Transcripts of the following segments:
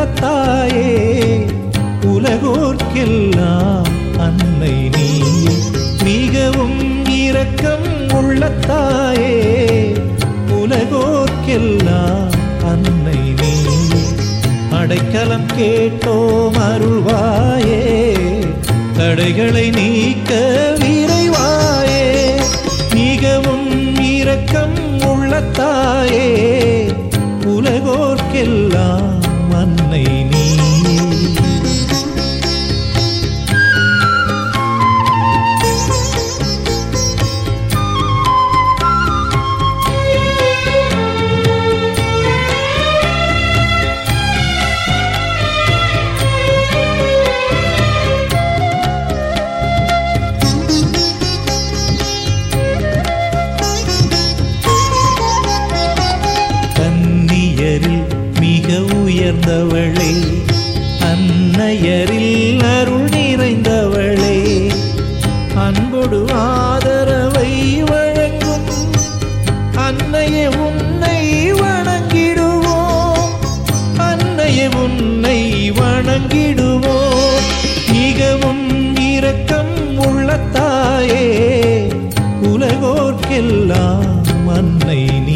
உள்ளத்தாயே உலகோர்க்கெல்லாம் அன்னை நீ மிகவும் இரக்கம் உள்ளத்தாயே உலகோர்க்கெல்லாம் அன்னை நீ அடைக்கலம் கேட்டோம் அருள்வாயே தடைகளை நீக்க விரைவாயே மிகவும் இரக்கம் உள்ளத்தாயே உலகோர்க்கெல்லாம் அன்னை நீ கன்னியரில் மிக உயர்ந்தவளே அன்னையரில் அருள் நிறைந்தவளே அன்பொடு ஆதரவை வழங்கும் அன்னையே உன்னை வணங்கிடுவோம் அன்னையே உன்னை வணங்கிடுவோம் மிகவும் இரக்கம் உள்ளத்தாயே உலகோர்க்கெல்லாம் அன்னை நீ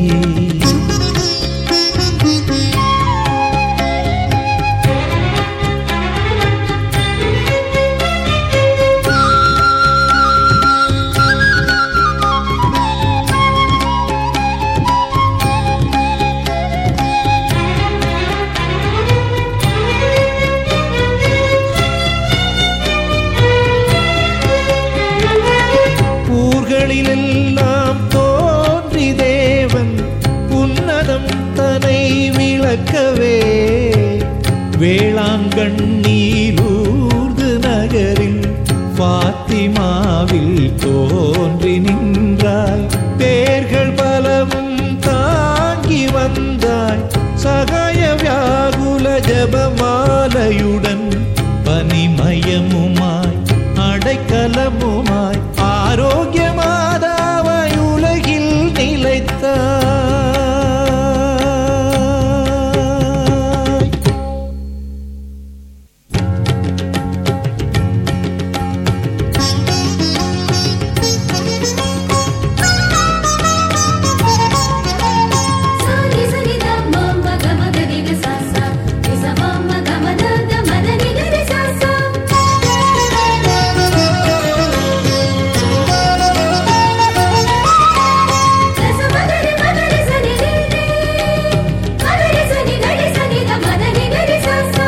ஊர்களிலெல்லாம் தோன்றி தேவன் உன்னதம் தனை விளக்கவே வேளாங்கண்ணீலூர்து நகரில் பாத்திமாவில் தோன்றி நின்றாய் பேர்கள் பலவும் தாங்கி வந்தாய் சகாய வியாகுல ஜபமாலையுடன் பனிமயமுமாய் அடைக்கலமுமாய் ஆரோக்கிய மாதாவாய் உலகில் நிலைத்தாய் சாரி சரி த மம கம கரி க சா சா ரி ச மம கம த த மத நி க ரி சா சா க ச மத ரி மத ரி ச நி ரி ரி மத ரி ச நி க ரி ச நி த மத நி க ரி சா சா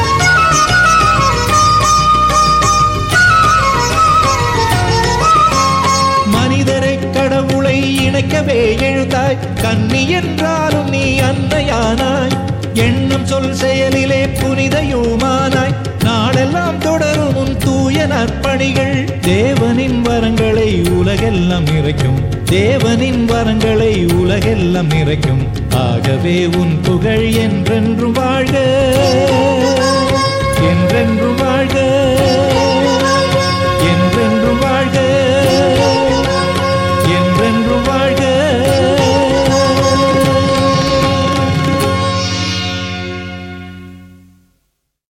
மனிதரை கடவுளை இணைக்கவே எழுதாய் கன்னி என்றாலும் நீ அன்னையானாய் எண்ணம் சொல் செயலிலே புனிதையுமானாய் நாளெல்லாம் தொடரும் உன் தூய நற்பணிகள் தேவனின் வரங்களை உலகெல்லாம் நிறைக்கும் தேவனின் வரங்களை உலகெல்லாம் நிறைக்கும் ஆகவே உன் புகழ் என்றென்றும் வாழ்க என்றென்றும் வாழ்க